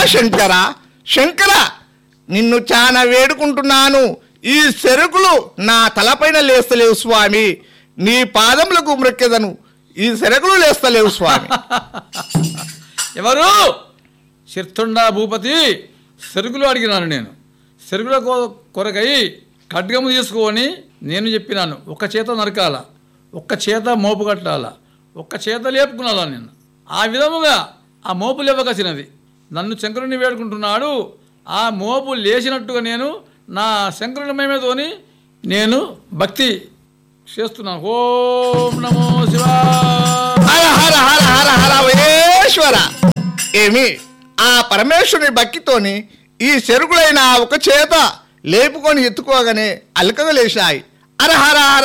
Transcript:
శంకర శంకర నిన్ను చాలా వేడుకుంటున్నాను ఈ సెరుకులు నా తలపైన లేస్తలేవు స్వామి నీ పాదములకు మృక్కెదను ఈ సెరకులు లేస్తలేవు స్వామి ఎవరు చిత్తుండా భూపతి సెరుగులు అడిగినాను నేను సెరుగుల కొ- కొరకై ఖడ్గము తీసుకొని నేను చెప్పినాను ఒక్క చేత నరకాల ఒక్క చేత మోపు కట్టాల ఒక్క చేత లేపుకున్నాలా నేను ఆ విధముగా ఆ మోపు లేవకసినది నన్ను శంకరుని వేడుకుంటున్నాడు ఆ మోపు లేచినట్టుగా నేను నా శంకరుని మేమేతోని నేను భక్తి చేస్తున్నాను ఓం నమో శివా హర హర హర హర హర వేశ్వర ఏమి ఆ పరమేశ్వరుని భక్తితోని ఈ చెరుకులైన ఒక చేత లేపుకొని ఎత్తుకోగానే అలకగా లేచాయి హర హర హర